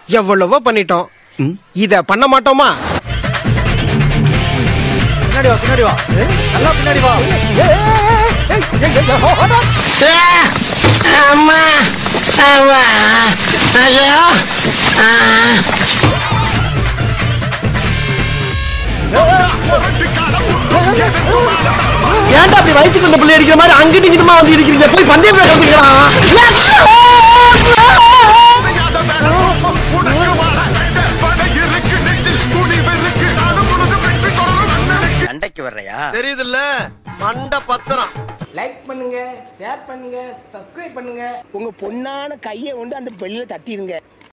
எவ்வளவோ பண்ணிட்டோம் இத பண்ண மாட்டோமா பின்னாடி வா பின்னாடி வா நல்லா பின்னாடி வா அம்மா அம்மா ஐயோ ஏன்டா அப்படி வயசுக்கு வந்த பிள்ளை அடிக்கிற மாதிரி அங்கிட்டு இங்கிட்டுமா வந்து இருக்கிறீங்க போய் பந்தயத்துல கத்துக்கலாம் சண்டைக்கு வர்றையா தெரியுதுல்ல மண்ட பத்திரம் லைக் பண்ணுங்க ஷேர் பண்ணுங்க சப்ஸ்கிரைப் பண்ணுங்க உங்க பொண்ணான கையை கொண்டு அந்த பெல்லில தட்டிடுங்க